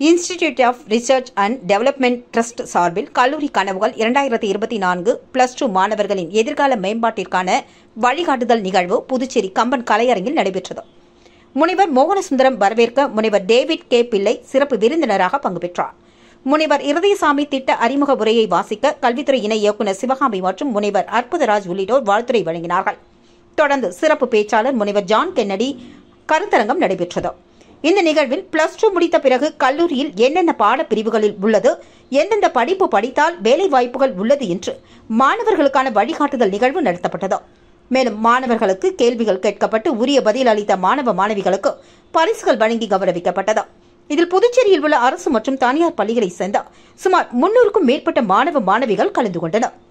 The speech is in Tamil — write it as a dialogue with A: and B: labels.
A: institute of research and development trust சார்பில் கல்லூரி கனவுகள் இரண்டாயிரத்தி இருபத்தி நான்கு பிளஸ் டூ மாணவர்களின் எதிர்கால மேம்பாட்டிற்கான வழிகாட்டுதல் நிகழ்வு புதுச்சேரி கம்பன் கலையரங்கில் நடைபெற்றது முனைவர் மோகனசுந்தரம் வரவேற்க முனைவர் டேவிட் கே பிள்ளை சிறப்பு விருந்தினராக பங்கு பெற்றார் முனைவர் இருதயசாமி திட்ட அறிமுக உரையை வாசிக்க கல்வித்துறை இணை இயக்குநர் சிவகாமி மற்றும் முனைவர் அற்புதராஜ் உள்ளிட்டோர் வாழ்த்துரை வழங்கினார்கள் தொடர்ந்து சிறப்பு பேச்சாளர் முனைவர் ஜான் கென்னடி கருத்தரங்கம் நடைபெற்றது இந்த நிகழ்வில் பிளஸ் டூ முடித்த பிறகு கல்லூரியில் என்னென்ன பாடப்பிரிவுகளில் உள்ளது எந்தெந்த படிப்பு படித்தால் வேலை வாய்ப்புகள் உள்ளது என்று மாணவர்களுக்கான வழிகாட்டுதல் நிகழ்வு நடத்தப்பட்டது மேலும் மாணவர்களுக்கு கேள்விகள் கேட்கப்பட்டு உரிய பதில் அளித்த மாணவ மாணவிகளுக்கு பரிசுகள் வழங்கி கௌரவிக்கப்பட்டது இதில் புதுச்சேரியில் உள்ள அரசு மற்றும் தனியார் பள்ளிகளைச் சேர்ந்த சுமார் முன்னூறுக்கும் மேற்பட்ட மாணவ மாணவிகள் கலந்து கொண்டனர்